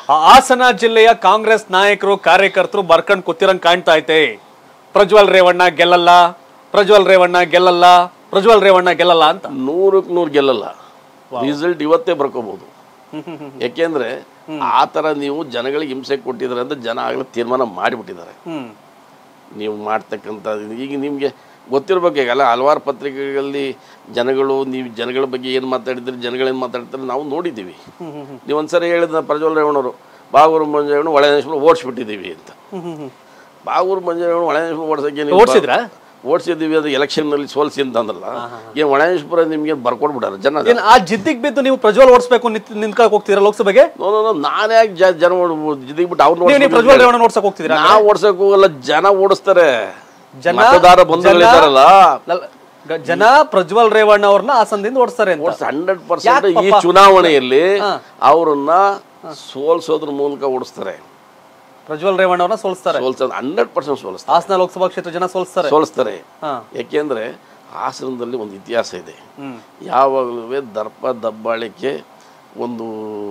ಆ ಹಾಸನ ಜಿಲ್ಲೆಯ ಕಾಂಗ್ರೆಸ್ ನಾಯಕರು ಕಾರ್ಯಕರ್ತರು ಬರ್ಕೊಂಡ್ ಕೂತಿರಂಗ್ ಕಾಣ್ತಾ ಐತೆ ಪ್ರಜ್ವಲ್ ರೇವಣ್ಣ ಗೆಲ್ಲಲ್ಲ ಪ್ರಜ್ವಲ್ ರೇವಣ್ಣ ಗೆಲ್ಲಲ್ಲ ಪ್ರಜ್ವಲ್ ರೇವಣ್ಣ ಗೆಲ್ಲಲ್ಲ ಅಂತ ನೂರಕ್ಕೆ ನೂರು ಗೆಲ್ಲಲ್ಲ ರಿಸಲ್ಟ್ ಇವತ್ತೇ ಬರ್ಕೋಬಹುದು ಯಾಕೆಂದ್ರೆ ಆ ಥರ ನೀವು ಜನಗಳಿಗೆ ಹಿಂಸೆ ಕೊಟ್ಟಿದ್ದಾರೆ ಅಂತ ಜನ ಆಗಲೇ ತೀರ್ಮಾನ ಮಾಡಿಬಿಟ್ಟಿದ್ದಾರೆ ಹ್ಮ್ ನೀವು ಮಾಡ್ತಕ್ಕಂಥ ಈಗ ನಿಮಗೆ ಗೊತ್ತಿರ್ಬೇಕು ಈಗಲ್ಲ ಹಲವಾರು ಪತ್ರಿಕೆಗಳಲ್ಲಿ ಜನಗಳು ನೀವು ಜನಗಳ ಬಗ್ಗೆ ಏನು ಮಾತಾಡಿದ್ರೆ ಜನಗಳೇನು ಮಾತಾಡ್ತಾರೆ ನಾವು ನೋಡಿದ್ದೀವಿ ನೀವು ಒಂದ್ಸರಿ ಹೇಳಿದ ಪ್ರಜ್ವಲ್ ರೇವಣ್ಣವರು ಬಾಗೂರು ಮಂಜೇವಣ್ಣ ಒಳನೇಶ್ವರ ಓಡಿಸ್ಬಿಟ್ಟಿದ್ದೀವಿ ಅಂತ ಬಾಗೂರು ಮಂಜೇವಣ್ಣ ಒಳನೇಶ್ವರ ಓಡಿಸೋಕೆ ಓಡ್ಸಿದ್ರಾ? ಓಡಿಸಿದ್ದೀವಿ ಅದು ಎಲೆಕ್ಷನ್ನಲ್ಲಿ ಸೋಲ್ಸಿ ಅಂತ ಅಂದ್ರಲ್ಲ ಏನು ಒಳನೇಶ್ವರ ನಿಮಗೆ ಬರ್ಕೊಡ್ಬಿಟ್ಟಾರೆ ಜನ ಏನ್ ಆ ಜಿದ್ದಿಗ್ ಬಿದ್ದು ನೀವು ಪ್ರಜ್ವಲ್ ಓಡಿಸ್ಬೇಕು ನಿಂತ್ಕೊಳಕ್ ಹೋಗ್ತೀರಾ ಲೋಕಸಭೆಗೆ ನೋ ನೋ, ನೋ, ನಾನೇ ಯಾಕೆ ಜ ಜನ ಜಿದ್ದಿಗ್ಬಿಟ್ಟು ನೀವು ನೀವು ಪ್ರಜ್ವಲ್ ಅವ್ರನ್ನ ರೇವಣ್ಣ ಓಡ್ಸಕ್ ಹೋಗ್ತಿದ್ದೀರಾ ನಾವು ಓಡ್ಸಕ್ ಹೋಗಲ್ಲ ಜನ ಓಡಿಸ್ತಾರೆ ಜನ ಮತದಾರ ಬಂಧುಗಳಿದ್ದಾರಲ್ಲ ಲಲ್- ಗ- ಜನ ಪ್ರಜ್ವಲ್ ರೇವಣ್ಣ ಅವ್ರನ್ನ ಹಾಸನದಿಂದ ಓಡಿಸ್ತಾರೆ ಅಂತ ಹಂಡ್ರೆಡ್ ಪರ್ಸೆಂಟ್ ಯಾಕ್ ಈ ಪಾಪ? ಚುನಾವಣೆಯಲ್ಲಿ ಅವರನ್ನ ಸೋಲ್ಸೋದ್ರ ಮೂಲಕ ಓಡಿಸ್ತಾರೆ ಪ್ರಜ್ವಲ್ ರೇವಣ್ಣ ಅವ್ರನ್ನ ಸೋಲಿಸ್ತಾರೆ ಸೋಲ್ಸೋದು ಹಂಡ್ರೆಡ್ ಪರ್ಸೆಂಟ್ ಸೋಲಿಸ್ತಾರೆ ಹಾಸನ ಲೋಕಸಭಾ ಕ್ಷೇತ್ರ ಜನ ಸೋಲಿಸ್ತಾರೆ ಸೋಲಿಸ್ತಾರೆ ಹಾ ಯಾಕೆಂದ್ರೆ ಹಾಸನದಲ್ಲಿ ಒಂದು ಇತಿಹಾಸ ಇದೆ ಹ್ಮ್ ಯಾವಾಗಲೂ ದರ್ಪ ದಬ್ಬಾಳಿಕೆ ಒಂದು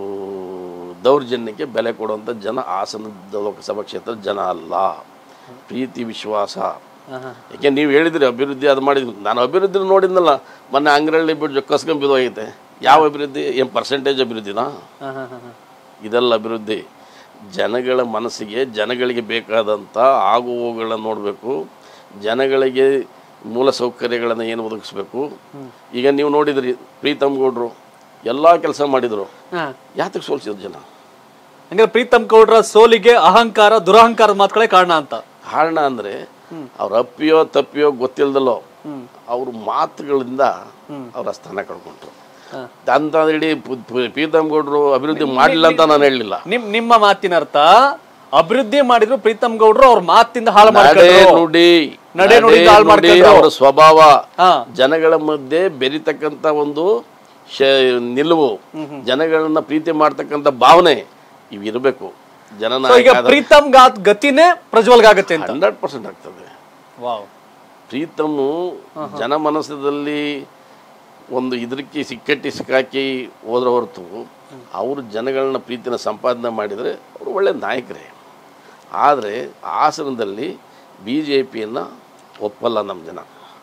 ದೌರ್ಜನ್ಯಕ್ಕೆ ಬೆಲೆ ಕೊಡುವಂಥ ಜನ ಹಾಸನ ಲೋಕಸಭಾ ಕ್ಷೇತ್ರದ ಜನ ಅಲ್ಲ ಪ್ರೀತಿ ವಿಶ್ವಾಸ ಹಾ, ಹಾ. ಯಾಕೆ ನೀವು ಹೇಳಿದ್ರಿ ಅಭಿವೃದ್ಧಿ ಅದು ಮಾಡಿದ್ವಿ ನಾನು ಅಭಿವೃದ್ಧಿ ನೋಡಿದ್ನಲ್ಲ ಮೊನ್ನೆ ಅಂಗರಳ್ಳಿ ಬಿಟ್ಟು ಕಸ್ಕೊಂಬಿದೋಗೈತೆ ಯಾವ ಅಭಿವೃದ್ಧಿ ಏನು ಪರ್ಸೆಂಟೇಜ್ ಅಭಿವೃದ್ಧಿನಾ ಹಾ, ಹಾ, ಹಾ, ಹಾ. ಇದೆಲ್ಲ ಅಭಿವೃದ್ಧಿ ಜನಗಳ ಮನಸ್ಸಿಗೆ ಜನಗಳಿಗೆ ಬೇಕಾದಂಥ ಆಗು ಹೋಗುಗಳನ್ನ ನೋಡಬೇಕು ಜನಗಳಿಗೆ ಮೂಲ ಸೌಕರ್ಯಗಳನ್ನು ಏನು ಒದಗಿಸ್ಬೇಕು ಈಗ ನೀವು ನೋಡಿದ್ರಿ ಪ್ರೀತಮ್ ಗೌಡ್ರು ಎಲ್ಲ ಕೆಲಸ ಮಾಡಿದರು ಹಾ. ಯಾತಕ್ಕೆ ಸೋಲ್ಸಿದ್ರು ಜನ ಹಂಗಾರೆ ಪ್ರೀತಮ್ ಗೌಡ್ರ ಸೋಲಿಗೆ ಅಹಂಕಾರ ದುರಹಂಕಾರದ ಮಾತುಗಳೇ ಕಾರಣ ಅಂತ ಕಾರಣ ಅಂದರೆ ಅವ್ರ ಅಪ್ಪಿಯೋ ತಪ್ಪಿಯೋ ಗೊತ್ತಿಲ್ದಲ್ಲೋ ಅವ್ರ ಮಾತುಗಳಿಂದ ಅವ್ರ ಸ್ಥಾನ ಕಳ್ಕೊಂಡ್ರು ಹಾ. ಅಂತ ಹೇಳಿ ಪು- ಪು- ಪ್ರೀತಮ್ ಗೌಡ್ರು ಅಭಿವೃದ್ಧಿ ಮಾಡಲಿಲ್ಲ ಅಂತ ನಾನು ಹೇಳಲಿಲ್ಲ ನಿಮ್ ನಿಮ್ಮ ಮಾತಿನ ಅರ್ಥ ಅಭಿವೃದ್ಧಿ ಮಾಡಿದ್ರು ಪ್ರೀತಮ್ ಗೌಡ್ರು ಅವ್ರ ಮಾತಿಂದ ಹಾಳು ನಡೆ ಮಾಡ್ಕೊಂಡ್ರು ನುಡಿ ನಡೆ ನುಡಿಯಿಂದ ಹಾಳು ನುಡಿ, ಮಾಡ್ಕೊಂಡ್ರು. ಅವರ ಸ್ವಭಾವ ಹಾ. ಜನಗಳ ಮಧ್ಯೆ ಬೆರಿತಕ್ಕಂತ ಒಂದು ಶ- ನಿಲುವು ಜನಗಳನ್ನ ಪ್ರೀತಿ ಮಾಡ್ತಕ್ಕಂಥ ಭಾವನೆ ಇವು ಇರಬೇಕು So ಈಗ ಜನನಾಯಕ ಪ್ರೀತಮ್ ಗಾತ್ ಗತಿನೇ ಪ್ರಜ್ವಲ್ಗಾಗತ್ತೆ ಅಂತ ಹಂಡ್ರೆಡ್ ಪರ್ಸೆಂಟ್ ಆಗ್ತದೆ ವಾವ್ ಪ್ರೀತಮು ಜನ ಮನಸ್ಸದಲ್ಲಿ ಒಂದು ಇದಕ್ಕೆ ಸಿಕ್ಕಟ್ಟಿ ಸಿಕ್ಕಾಕಿ ಹೋದ್ರ ಹೊರತು ಅವರು ಜನಗಳನ್ನ ಪ್ರೀತಿನ ಸಂಪಾದನೆ ಮಾಡಿದರೆ ಅವರು ಒಳ್ಳೆ ನಾಯಕರೇ ಆದರೆ ಹಾಸನದಲ್ಲಿ ಬಿ ಜೆ ಪಿಯನ್ನು ಒಪ್ಪಲ್ಲ ನಮ್ಮ ಜನ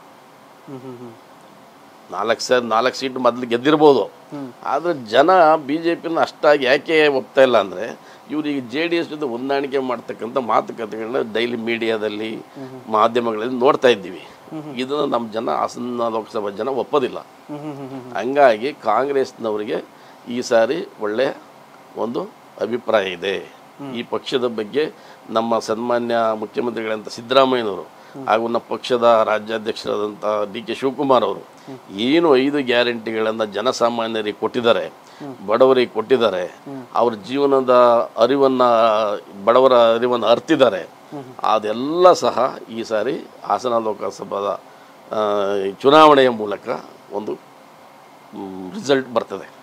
ನಾಲ್ಕು ಸರ್ ನಾಲ್ಕು ಸೀಟ್ ಮೊದಲು ಗೆದ್ದಿರ್ಬೋದು ಆದರೆ ಜನ ಬಿ ಜೆ ಪಿನ ಅಷ್ಟಾಗಿ ಯಾಕೆ ಒಪ್ತಾ ಇಲ್ಲ ಅಂದರೆ ಇವರು ಈಗ ಜೆ ಡಿ ಎಸ್ ಜೊತೆ ಹೊಂದಾಣಿಕೆ ಮಾಡ್ತಕ್ಕಂಥ ಮಾತುಕತೆಗಳನ್ನ ಡೈಲಿ ಮೀಡಿಯಾದಲ್ಲಿ ಮಾಧ್ಯಮಗಳಲ್ಲಿ ನೋಡ್ತಾ ಇದ್ದೀವಿ ಇದನ್ನು ನಮ್ಮ ಜನ ಹಾಸನ ಲೋಕಸಭಾ ಜನ ಒಪ್ಪೋದಿಲ್ಲ ಹಂಗಾಗಿ ಕಾಂಗ್ರೆಸ್ನವರಿಗೆ ಈ ಸಾರಿ ಒಳ್ಳೆಯ ಒಂದು ಅಭಿಪ್ರಾಯ ಇದೆ ಈ ಪಕ್ಷದ ಬಗ್ಗೆ ನಮ್ಮ ಸನ್ಮಾನ್ಯ ಮುಖ್ಯಮಂತ್ರಿಗಳಂತ ಸಿದ್ದರಾಮಯ್ಯನವರು ಹಾಗೂ ನಮ್ಮ ಪಕ್ಷದ ರಾಜ್ಯಾಧ್ಯಕ್ಷರಾದಂಥ ಡಿ ಕೆ ಶಿವಕುಮಾರ್ ಅವರು ಏನು ಐದು ಗ್ಯಾರಂಟಿಗಳನ್ನು ಜನಸಾಮಾನ್ಯರಿಗೆ ಕೊಟ್ಟಿದ್ದಾರೆ ಬಡವರಿಗೆ ಕೊಟ್ಟಿದ್ದಾರೆ ಅವ್ರ ಜೀವನದ ಅರಿವನ್ನು ಬಡವರ ಅರಿವನ್ನು ಅರ್ತಿದ್ದಾರೆ ಅದೆಲ್ಲ ಸಹ ಈ ಸಾರಿ ಹಾಸನ ಲೋಕಸಭಾದ ಆ, ಚುನಾವಣೆಯ ಮೂಲಕ ಒಂದು ರಿಸಲ್ಟ್ ಬರ್ತದೆ